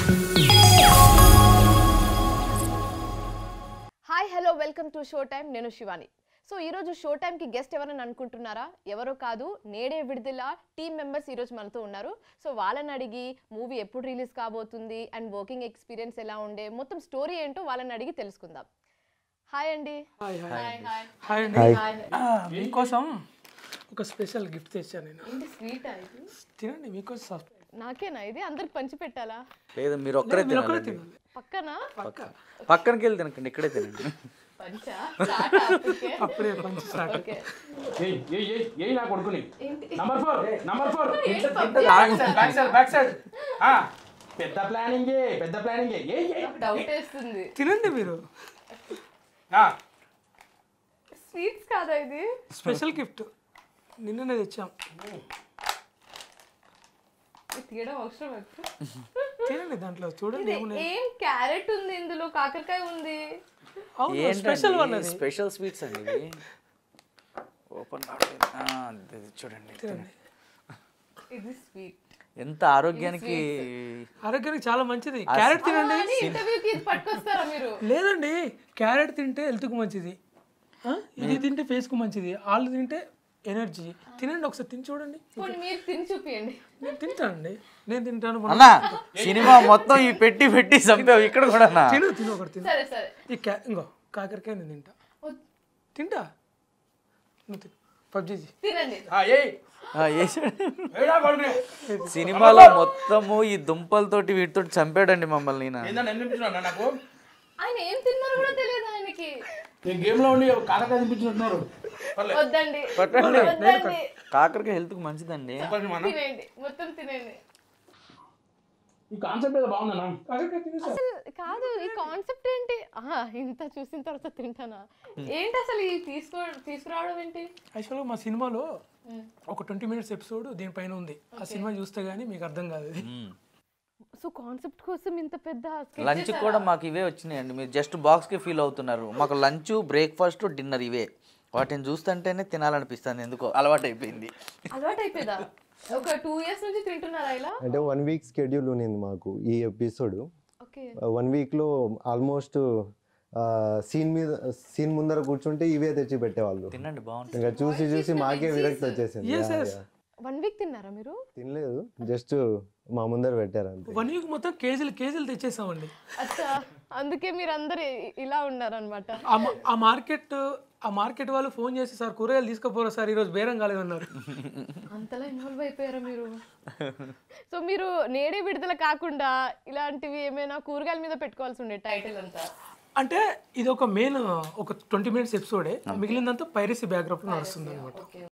Hi hello welcome to show time నేను Shivani so ఈరోజు show టైంకి గెస్ట్ ఎవరని అనుకుంటున్నారా ఎవరో కాదు నేడే విడుదల టీమ్ మెంబర్స్ ఈరోజు మనతో ఉన్నారు సో వాళ్ళని అడిగి మూవీ ఎప్పుడు రిలీజ్ కాబోతుంది అండ్ వర్కింగ్ ఎక్స్పీరియన్స్ ఎలా ఉండే మొత్తం స్టోరీ ఏంటో వాళ్ళని అడిగి తెలుసుకుందాం హాయ్ అండి హాయ్ హాయ్ హాయ్ హాయ్ అండి ఆ, మీకోసం ఒక స్పెషల్ గిఫ్ట్ తెచ్చాను నేను ఏంటి స్వీట్ ఇది తినండి మీకోసం సర్ప్రైజ్. నాకేనా ఇది అందరికి పంచి పెట్టాలా లేదు మీరు ఒక్కరే మీరు ఒక్కరే తినాలండి తినాలి పక్కన పక్క పక్కనకి వెళ్ళి తినకండి ఇక్కడే తినండి పంచా అప్పుడే పంచి స్టార్ట్ ఓకే ఏయ్ ఏయ్ ఏయ్ ఏయ్ నా కొడుకుని ఏంటి number four number four back side back side పెద్ద ప్లానింగ్ పెద్ద ప్లానింగ్ ఏయ్ ఏయ్ డౌట్ వేస్తుంది తినండి మీరు ఆ, స్వీట్స్ కాదా ఇది స్పెషల్ గిఫ్ట్ నిన్ననే తెచ్చాం ఇది తీయడం అవసరం ఎప్పుడు తినండి దాంట్లో చూడండి ఇది ఏమున్నాయి ఏం క్యారెట్ ఉంది ఇందులో కాకరకాయ ఉంది అవును స్పెషల్ వన్ ఏంటండి అది స్పెషల్ స్వీట్స్ అండి ఇవి ఓపెన్ కావట్లేదు ఆ, ఇది చూడండి తినండి ఇది స్వీట్ ఎంత ఆరోగ్యానికి ఆరోగ్యానికి చాలా మంచిది క్యారెట్ తినండి ఇంటర్వ్యూకి ఇది పట్టుకొస్తారా మీరు లేదండి క్యారెట్ తింటే హెల్త్కు మంచిది ఆ, ఇది తింటే ఫేస్కు మంచిది ఆలు తింటే ఎనర్జీ తినండి ఒకసారి తిని చూడండి పోనీ మీరు తిని చూపియండి నేను తింటానండి నేను తింటాను మొన్న- అన్నా సినిమా మొత్తం ఈ పెట్టి పెట్టి చంపావు ఇక్కడ కూడా తిను తిను ఒకటి తిను సరే సరే ఈ క్యా ఇంకో కాకరకాయ నేను తింటా వద్దు. తింటా నువ్వు తిను పబ్జీ తినండి ఆ, ఏయ్ ఏయ్ నా కొడుకుని సినిమాలో మొత్తము ఈ దుంపలతోటి వీటితో చంపాడండి మమ్మల్ని ఈయన. ఏందా నన్ను నింపించినా నాకు ఆయన ఏం తిన్నారో కూడా తెలియదు ఆయనకి నేను గేమ్ లో ఉండి కాకరకాయ నింపించినట్టున్నారు పర్లేదు వద్దండి పట్టండి వద్దండి కాకరకాయ హెల్త్ కు మంచిదండి చెప్పండి మా అన్న. తినేయండి మొత్తం తినేయండి ఈ కాన్సెప్ట్ ఏదో బాగుందన్నా కాకరకాయ తిను సార్ అసలు కాదు ఈ కాన్సెప్ట్ ఏంటి ఆహా, ఇంత చూసిన తర్వాత తింటానా ఏంటి అసలు ఈ తీసుకో తీసుకురావడం ఏంటి యాక్చువల్గా మా సినిమాలో ఒక ట్వంటీ మినిట్స్ ఎపిసోడ్ దీనిపైన ఉంది ఆ సినిమా చూస్తే గానీ మీకు అర్థం కాదు ఇది సో కాన్సెప్ట్ కోసం ఇంత పెద్ద sketch లంచ్ కూడా మాకు ఇవే వచ్చినాయండి మీరు జస్ట్ బాక్స్ కి ఫీల్ అవుతున్నారు మాకు లంచ్ బ్రేక్ఫాస్ట్ డిన్నర్ ఇవే వాటిని చూస్తుంటేనే తినాలనిపిస్తుంది ఎందుకో అలవాటు అయిపోయింది అలవాటు అయిపోయిందా ఒక టూ ఇయర్స్ నుంచి తింటున్నారా ఇలా అంటే వన్ వీక్ స్కెడ్యూల్ ఉన్నింది మాకు ఈ ఎపిసోడ్ ఓకే వన్ వీక్లో ఆల్మోస్ట్ సీన్ మీద సీన్ ముందర కూర్చుంటే ఇవే తెచ్చి పెట్టేవాళ్ళు తినండి బాగుంటుంది ఇంకా చూసి చూసి మాకే విరక్తి వచ్చేసింది Yes, yeah, yes. Yeah. One week తిన్నారా మీరు తినలేదు జస్ట్ మా ముందర పెట్టారు అంతే వన్ వీక్ మొత్తం కేజీలు కేజీలు తెచ్చేసామండి అచ్చా అందుకే మీరు అందరు ఇలా ఉన్నారనమాట ఆ మా- ఆ మార్కెట్ ఆ మార్కెట్ వాళ్ళు ఫోన్ చేసి సార్ కూరగాయలు తీసుకుపోరా సార్ ఈరోజు బేరం కాలేదన్నారు అంతలా ఇన్వాల్వ్ అయిపోయారా మీరు సో మీరు నేడే విడుదల కాకుండా ఇలాంటివి ఏమైనా కూరగాయల మీద పెట్టుకోవాల్సి ఉండే టైటిల్ అంతా అంటే ఇది ఒక మెయిన్ ఒక ట్వంటీ మినిట్స్ ఎపిసోడే మిగిలిందంతా పైరసీ బ్యాక్గ్రౌండ్ నడుస్తుంది అనమాట